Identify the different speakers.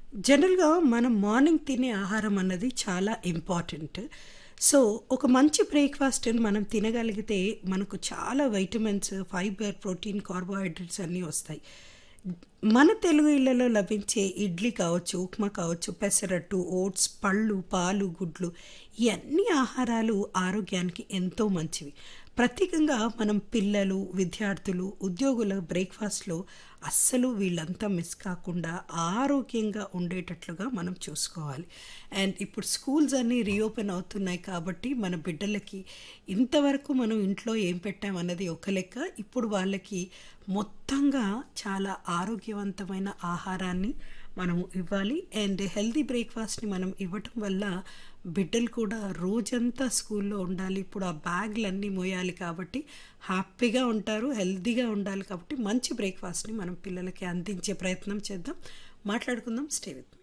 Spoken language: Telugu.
Speaker 1: జనరల్‌గా మనం మార్నింగ్ తినే ఆహారం అన్నది చాలా ఇంపార్టెంట్. సో, ఒక మంచి బ్రేక్‌ఫాస్ట్‌ని మనం తినగలిగితే మనకు చాలా వైటమిన్స్, ఫైబర్, ప్రోటీన్, కార్బోహైడ్రేట్స్ అన్నీ వస్తాయి. మన తెలుగు ఇళ్లలో లభించే ఇడ్లీ కావచ్చు, ఉప్మా కావచ్చు, పెసరట్టు, ఓట్స్, పళ్ళు, పాలు, గుడ్లు ఈ అన్ని ఆహారాలు ఆరోగ్యానికి ఎంతో మంచివి. ప్రత్యేకంగా మనం పిల్లలు, విద్యార్థులు, ఉద్యోగుల బ్రేక్‌ఫాస్ట్‌లో అస్సలు వీళ్ళంతా మిస్ కాకుండా ఆరోగ్యంగా ఉండేటట్లుగా మనం చూసుకోవాలి. అండ్ ఇప్పుడు స్కూల్స్ అన్నీ రీఓపెన్ అవుతున్నాయి కాబట్టి మన బిడ్డలకి ఇంతవరకు మనం ఇంట్లో ఏం పెట్టామన్నది ఒక లెక్క. ఇప్పుడు వాళ్ళకి మొత్తంగా చాలా ఆరోగ్యవంతమైన ఆహారాన్ని మనము ఇవ్వాలి. అండ్ హెల్తీ బ్రేక్‌ఫాస్ట్‌ని మనం ఇవ్వటం వల్ల బిడ్డలు కూడా రోజంతా స్కూల్లో ఉండాలి. ఇప్పుడు ఆ బ్యాగ్‌లన్నీ మోయాలి కాబట్టి హ్యాపీగా ఉంటారు. హెల్తీగా ఉండాలి కాబట్టి మంచి బ్రేక్‌ఫాస్ట్‌ని మనం పిల్లలకి అందించే ప్రయత్నం చేద్దాం. మాట్లాడుకుందాం. Stay with me.